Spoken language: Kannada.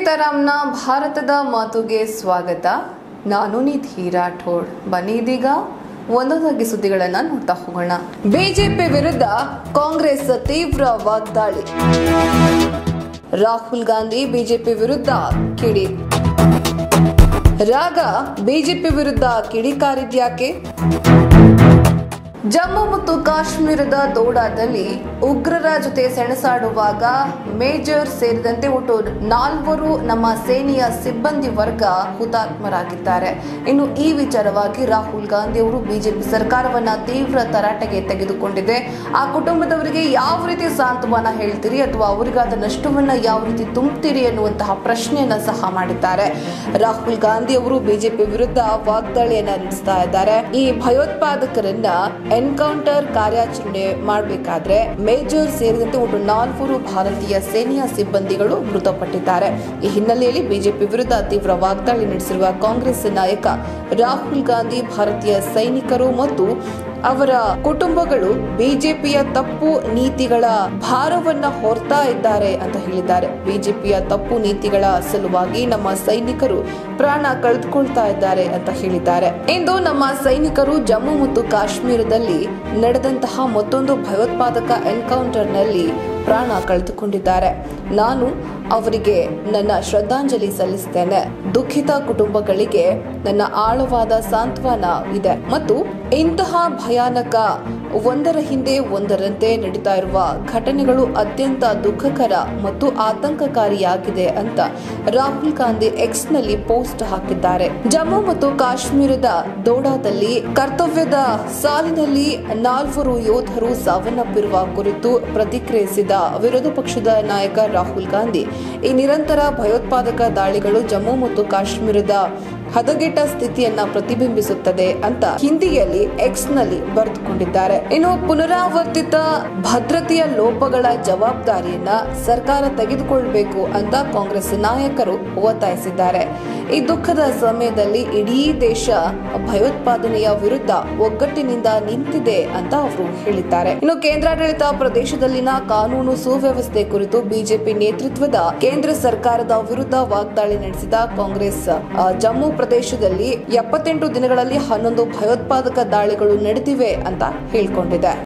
ಸೀತಾರಾಮ್ನ ಭಾರತದ ಮಾತುಗೆ ಸ್ವಾಗತ ನಾನು ನಿಧಿ ರಾಠೋಡ್ ಬನ್ನಿ ಇದೀಗ ಒಂದೊಂದಾಗಿ ಸುದ್ದಿಗಳನ್ನ ನೋಡ್ತಾ ಹೋಗೋಣ ಬಿಜೆಪಿ ವಿರುದ್ಧ ಕಾಂಗ್ರೆಸ್ ತೀವ್ರ ವಾಗ್ದಾಳಿ ರಾಹುಲ್ ಗಾಂಧಿ ಬಿಜೆಪಿ ವಿರುದ್ಧ ಕಿಡಿ ರಾಗ ಬಿಜೆಪಿ ವಿರುದ್ಧ ಕಿಡಿಕಾರಿದ್ಯಾಕೆ ಜಮ್ಮು ಮತ್ತು ಕಾಶ್ಮೀರದ ದೋಡಾದಲ್ಲಿ ಉಗ್ರರ ಜೊತೆ ಸೆಣಸಾಡುವಾಗ ಮೇಜರ್ ಸೇರಿದಂತೆ ಒಟ್ಟು ನಾಲ್ವರು ನಮ್ಮ ಸೇನೆಯ ಸಿಬ್ಬಂದಿ ವರ್ಗ ಹುತಾತ್ಮರಾಗಿದ್ದಾರೆ ಇನ್ನು ಈ ವಿಚಾರವಾಗಿ ರಾಹುಲ್ ಗಾಂಧಿ ಅವರು ಬಿಜೆಪಿ ಸರ್ಕಾರವನ್ನ ತೀವ್ರ ತರಾಟೆಗೆ ತೆಗೆದುಕೊಂಡಿದೆ ಆ ಕುಟುಂಬದವರಿಗೆ ಯಾವ ರೀತಿ ಸಾಂತ್ವನ ಹೇಳ್ತೀರಿ ಅಥವಾ ಅವರಿಗಾದ ನಷ್ಟವನ್ನ ಯಾವ ರೀತಿ ತುಂಬ್ತೀರಿ ಅನ್ನುವಂತಹ ಪ್ರಶ್ನೆಯನ್ನ ಸಹ ಮಾಡಿದ್ದಾರೆ ರಾಹುಲ್ ಗಾಂಧಿ ಅವರು ಬಿಜೆಪಿ ವಿರುದ್ಧ ವಾಗ್ದಾಳಿಯನ್ನ ನಡೆಸ್ತಾ ಇದ್ದಾರೆ ಈ ಭಯೋತ್ಪಾದಕರನ್ನ ಎನ್ಕೌಂಟರ್ ಕಾರ್ಯಾಚರಣೆ ಮಾಡಬೇಕಾದ್ರೆ ಮೇಜರ್ ಸೇರಿದಂತೆ ಒಟ್ಟು ನಾಲ್ವರು ಭಾರತೀಯ ಸೇನೆಯ ಸಿಬ್ಬಂದಿಗಳು ಮೃತಪಟ್ಟಿದ್ದಾರೆ ಈ ಹಿನ್ನೆಲೆಯಲ್ಲಿ ಬಿಜೆಪಿ ವಿರುದ್ಧ ತೀವ್ರ ವಾಗ್ದಾಳಿ ನಡೆಸಿರುವ ಕಾಂಗ್ರೆಸ್ ನಾಯಕ ರಾಹುಲ್ ಗಾಂಧಿ ಭಾರತೀಯ ಸೈನಿಕರು ಮತ್ತು ಅವರ ಕುಟುಂಬಗಳು ಬಿಜೆಪಿಯ ತಪ್ಪು ನೀತಿಗಳ ಭಾರವನ್ನ ಹೊರ್ತಾ ಇದ್ದಾರೆ ಅಂತ ಹೇಳಿದ್ದಾರೆ ಬಿಜೆಪಿಯ ತಪ್ಪು ನೀತಿಗಳ ಸಲುವಾಗಿ ನಮ್ಮ ಸೈನಿಕರು ಪ್ರಾಣ ಕಳೆದುಕೊಳ್ತಾ ಇದ್ದಾರೆ ಅಂತ ಹೇಳಿದ್ದಾರೆ ಇಂದು ನಮ್ಮ ಸೈನಿಕರು ಜಮ್ಮು ಮತ್ತು ಕಾಶ್ಮೀರದಲ್ಲಿ ನಡೆದಂತಹ ಮತ್ತೊಂದು ಭಯೋತ್ಪಾದಕ ಎನ್ಕೌಂಟರ್ನಲ್ಲಿ ಪ್ರಾಣ ಕಳೆದುಕೊಂಡಿದ್ದಾರೆ ನಾನು ಅವರಿಗೆ ನನ್ನ ಶ್ರದ್ಧಾಂಜಲಿ ಸಲ್ಲಿಸ್ತೇನೆ ದುಃಖಿತ ಕುಟುಂಬಗಳಿಗೆ ನನ್ನ ಆಳವಾದ ಸಾಂತ್ವನ ಇದೆ ಮತ್ತು ಇಂತಹ ಭಯಾನಕ ಒಂದರ ಹಿಂದೆ ಒಂದರಂತೆ ನಡೀತಾ ಇರುವ ಘಟನೆಗಳು ಅತ್ಯಂತ ದುಃಖಕರ ಮತ್ತು ಆತಂಕಕಾರಿಯಾಗಿದೆ ಅಂತ ರಾಹುಲ್ ಗಾಂಧಿ ಎಕ್ಸ್ ನಲ್ಲಿ ಪೋಸ್ಟ್ ಹಾಕಿದ್ದಾರೆ ಜಮ್ಮು ಮತ್ತು ಕಾಶ್ಮೀರದ ದೋಡಾದಲ್ಲಿ ಕರ್ತವ್ಯದ ಸಾಲಿನಲ್ಲಿ ನಾಲ್ವರು ಯೋಧರು ಸಾವನ್ನಪ್ಪಿರುವ ಕುರಿತು ಪ್ರತಿಕ್ರಿಯಿಸಿದ ವಿರೋಧ ಪಕ್ಷದ ನಾಯಕ ರಾಹುಲ್ ಗಾಂಧಿ ಈ ನಿರಂತರ ಭಯೋತ್ಪಾದಕ ದಾಳಿಗಳು ಜಮ್ಮು ಮತ್ತು ಕಾಶ್ಮೀರದ ಹದಗೆಟ್ಟ ಸ್ಥಿತಿಯನ್ನ ಪ್ರತಿಬಿಂಬಿಸುತ್ತದೆ ಅಂತ ಹಿಂದಿಯಲ್ಲಿ ಎಕ್ಸ್ ನಲ್ಲಿ ಬರೆದುಕೊಂಡಿದ್ದಾರೆ ಇನ್ನು ಪುನರಾವರ್ತಿತ ಭದ್ರತೆಯ ಲೋಪಗಳ ಜವಾಬ್ದಾರಿಯನ್ನ ಸರ್ಕಾರ ತೆಗೆದುಕೊಳ್ಬೇಕು ಅಂತ ಕಾಂಗ್ರೆಸ್ ನಾಯಕರು ಒತ್ತಾಯಿಸಿದ್ದಾರೆ ಈ ದುಃಖದ ಸಮಯದಲ್ಲಿ ಇಡೀ ದೇಶ ಭಯೋತ್ಪಾದನೆಯ ವಿರುದ್ಧ ಒಗ್ಗಟ್ಟಿನಿಂದ ನಿಂತಿದೆ ಅಂತ ಅವರು ಹೇಳಿದ್ದಾರೆ ಇನ್ನು ಕೇಂದ್ರಾಡಳಿತ ಪ್ರದೇಶದಲ್ಲಿನ ಕಾನೂನು ಸುವ್ಯವಸ್ಥೆ ಕುರಿತು ಬಿಜೆಪಿ ನೇತೃತ್ವದ ಕೇಂದ್ರ ಸರ್ಕಾರದ ವಿರುದ್ಧ ವಾಗ್ದಾಳಿ ನಡೆಸಿದ ಕಾಂಗ್ರೆಸ್ ಆ, ಜಮ್ಮು ಪ್ರದೇಶದಲ್ಲಿ ಎಪ್ಪತ್ತೆಂಟು ದಿನಗಳಲ್ಲಿ ಹನ್ನೊಂದು ಭಯೋತ್ಪಾದಕ ದಾಳಿಗಳು ನಡೆದಿವೆ ಅಂತ ಹೇಳ್ಕೊಂಡಿದೆ